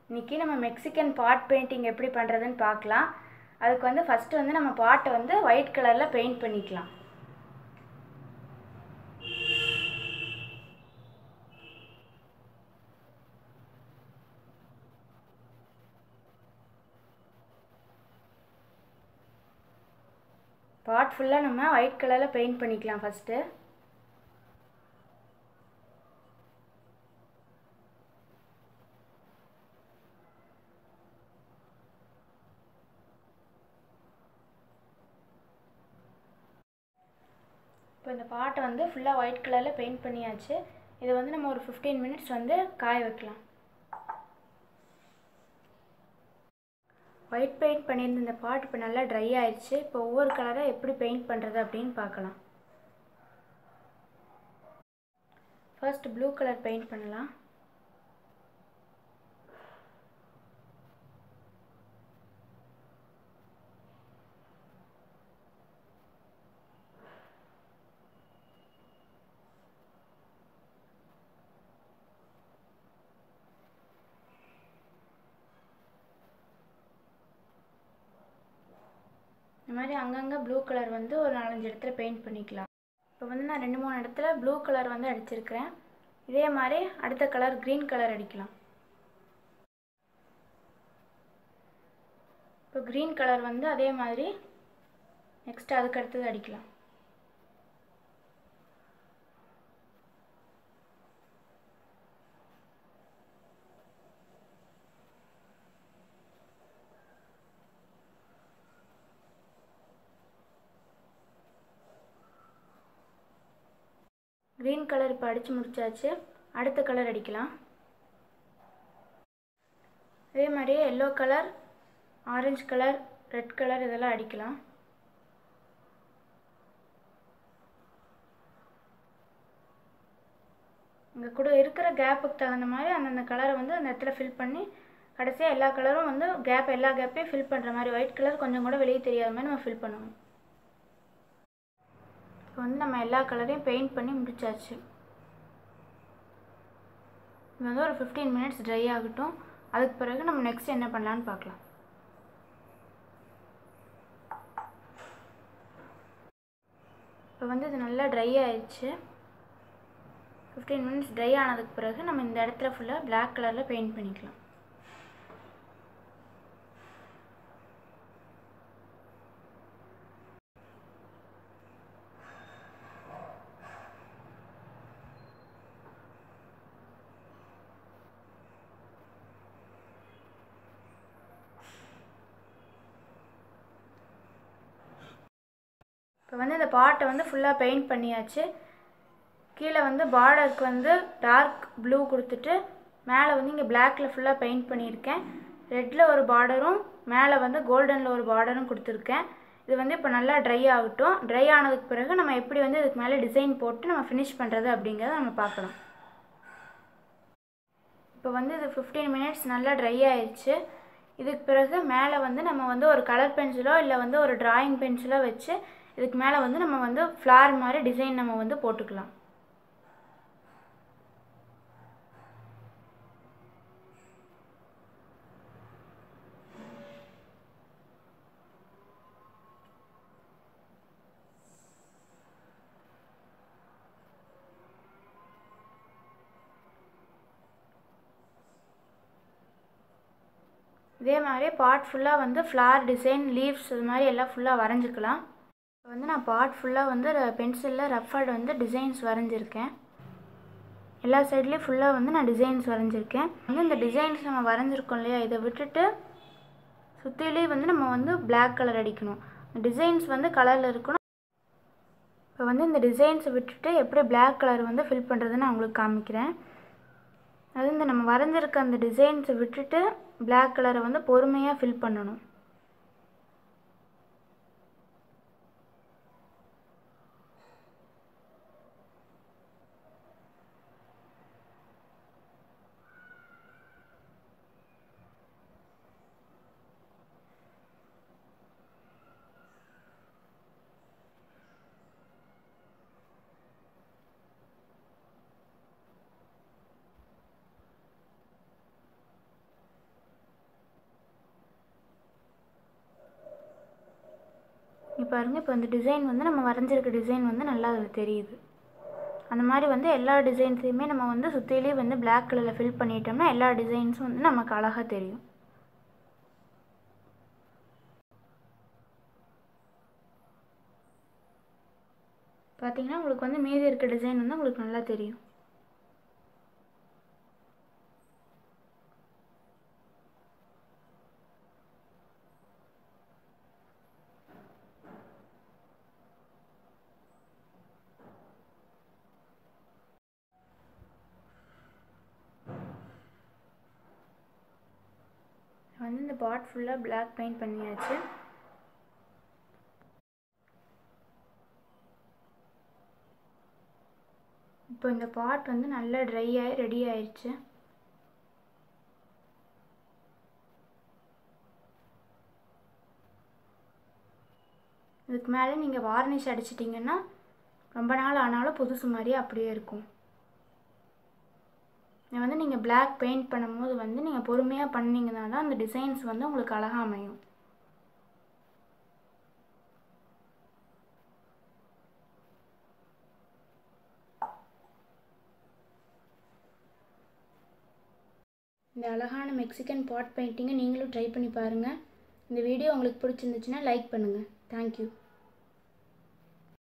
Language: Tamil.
இன்றைக்கி நம்ம மெக்சிகன் பாட் பெயிண்டிங் எப்படி பண்ணுறதுன்னு பார்க்கலாம் அதுக்கு வந்து ஃபஸ்ட்டு வந்து நம்ம பாட்டை வந்து ஒயிட் கலரில் பெயிண்ட் பண்ணிக்கலாம் பாட் ஃபுல்லாக நம்ம ஒயிட் கலரில் பெயிண்ட் பண்ணிக்கலாம் ஃபஸ்ட்டு இப்போ இந்த பாட்டை வந்து ஃபுல்லாக ஒயிட் கலரில் பெயிண்ட் பண்ணியாச்சு இதை வந்து நம்ம ஒரு ஃபிஃப்டீன் மினிட்ஸ் வந்து காய வைக்கலாம் ஒயிட் பெயிண்ட் பண்ணியிருந்த இந்த பாட் இப்போ நல்லா ட்ரை ஆயிடுச்சு இப்போ ஒவ்வொரு கலராக எப்படி பெயிண்ட் பண்ணுறது அப்படின்னு பார்க்கலாம் ஃபர்ஸ்ட் ப்ளூ கலர் பெயிண்ட் பண்ணலாம் இந்த மாதிரி அங்கங்கே ப்ளூ கலர் வந்து ஒரு நாலஞ்சு இடத்துல பெயிண்ட் பண்ணிக்கலாம் இப்போ வந்து நான் ரெண்டு மூணு இடத்துல ப்ளூ கலர் வந்து அடிச்சிருக்கிறேன் இதே மாதிரி அடுத்த கலர் க்ரீன் கலர் அடிக்கலாம் இப்போ க்ரீன் கலர் வந்து அதே மாதிரி நெக்ஸ்ட் அதுக்கு அடுத்தது அடிக்கலாம் க்ரீன் கலர் இப்போ அடித்து முடிச்சாச்சு அடுத்த கலர் அடிக்கலாம் அதே மாதிரியே yellow colour orange colour red colour இதெல்லாம் அடிக்கலாம் இங்கே கூட இருக்கிற கேப்புக்கு தகுந்த மாதிரி அந்தந்த கலரை வந்து அந்த இடத்துல ஃபில் பண்ணி கடைசியாக எல்லா கலரும் வந்து கேப் எல்லா கேப்பையும் ஃபில் பண்ணுற மாதிரி ஒயிட் கலர் கொஞ்சம் கூட வெளியே தெரியாத மாதிரி நம்ம ஃபில் பண்ணணும் இப்போ வந்து நம்ம எல்லா கலரையும் பெயிண்ட் பண்ணி முடிச்சாச்சு இது வந்து ஒரு ஃபிஃப்டீன் மினிட்ஸ் ட்ரை ஆகட்டும் அதுக்கு பிறகு நம்ம நெக்ஸ்ட் என்ன பண்ணலான்னு பார்க்கலாம் இப்போ வந்து இது நல்லா ட்ரை ஆயிடுச்சு ஃபிஃப்டீன் மினிட்ஸ் ட்ரை ஆனதுக்கு பிறகு நம்ம இந்த இடத்துல ஃபுல்லாக பிளாக் கலரில் பெயிண்ட் பண்ணிக்கலாம் இப்போ வந்து இந்த பாட்டை வந்து ஃபுல்லாக பெயிண்ட் பண்ணியாச்சு கீழே வந்து பார்டருக்கு வந்து டார்க் ப்ளூ கொடுத்துட்டு மேலே வந்து இங்கே பிளாக்கில் ஃபுல்லாக பெயிண்ட் பண்ணியிருக்கேன் ரெட்டில் ஒரு பார்டரும் மேலே வந்து கோல்டனில் ஒரு பார்டரும் கொடுத்துருக்கேன் இது வந்து இப்போ நல்லா ட்ரை ஆகட்டும் ட்ரை ஆனதுக்கு பிறகு நம்ம எப்படி வந்து இதுக்கு மேலே டிசைன் போட்டு நம்ம ஃபினிஷ் பண்ணுறது அப்படிங்கிறத நம்ம பார்க்கலாம் இப்போ வந்து இது ஃபிஃப்டீன் மினிட்ஸ் நல்லா ட்ரை ஆயிடுச்சு இதுக்கு பிறகு மேலே வந்து நம்ம வந்து ஒரு கலர் பென்சிலோ இல்லை வந்து ஒரு ட்ராயிங் பென்சிலோ வச்சு இதுக்கு மேலே வந்து நம்ம வந்து ஃப்ளார் மாதிரி டிசைன் நம்ம வந்து போட்டுக்கலாம் இதே மாதிரி பாட் ஃபுல்லாக வந்து ஃப்ளார் டிசைன் லீவ்ஸ் இது மாதிரி எல்லாம் ஃபுல்லாக வரைஞ்சிக்கலாம் இப்போ வந்து நான் பாட் ஃபுல்லாக வந்து பென்சிலில் ரஃபர்டு வந்து டிசைன்ஸ் வரைஞ்சிருக்கேன் எல்லா சைட்லேயும் ஃபுல்லாக வந்து நான் டிசைன்ஸ் வரைஞ்சிருக்கேன் வந்து இந்த டிசைன்ஸ் நம்ம வரைஞ்சிருக்கோம் இல்லையா இதை விட்டுட்டு சுற்றிலையும் வந்து நம்ம வந்து பிளாக் கலர் அடிக்கணும் டிசைன்ஸ் வந்து கலரில் இருக்கணும் இப்போ வந்து இந்த டிசைன்ஸை விட்டுட்டு எப்படி பிளாக் கலர் வந்து ஃபில் பண்ணுறதுன்னு நான் உங்களுக்கு காமிக்கிறேன் அது இந்த நம்ம வரைஞ்சிருக்க அந்த டிசைன்ஸை விட்டுட்டு பிளாக் கலரை வந்து பொறுமையாக ஃபில் பண்ணணும் பாருங்கள் இப்போ இந்த டிசைன் வந்து நம்ம வரைஞ்சிருக்க டிசைன் வந்து நல்லா அதில் தெரியுது அந்த மாதிரி வந்து எல்லா டிசைன்ஸையுமே நம்ம வந்து சுற்றிலே வந்து பிளாக் கலரில் ஃபில் பண்ணிட்டோம்னா எல்லா டிசைன்ஸும் வந்து நமக்கு அழகாக தெரியும் பார்த்தீங்கன்னா உங்களுக்கு வந்து மீதி இருக்க டிசைன் வந்து உங்களுக்கு நல்லா தெரியும் வந்து இந்த பாட் ஃபுல்லாக பிளாக் பெயிண்ட் பண்ணியாச்சு இப்போ இந்த பாட் வந்து நல்லா ட்ரை ஆகி ரெடி ஆயிடுச்சு இதுக்கு மேலே நீங்கள் வார்னிஷ் அடிச்சிட்டிங்கன்னா ரொம்ப நாள் ஆனாலும் புதுசு மாதிரியே அப்படியே இருக்கும் இதை வந்து நீங்கள் பிளாக் பெயிண்ட் பண்ணும்போது வந்து நீங்கள் பொறுமையாக பண்ணிங்கன்னா தான் அந்த டிசைன்ஸ் வந்து உங்களுக்கு அழகாக அமையும் இந்த அழகான மெக்சிகன் பாட் பெயிண்டிங்கை நீங்களும் ட்ரை பண்ணி பாருங்கள் இந்த வீடியோ உங்களுக்கு பிடிச்சிருந்துச்சுன்னா லைக் பண்ணுங்கள் தேங்க்யூ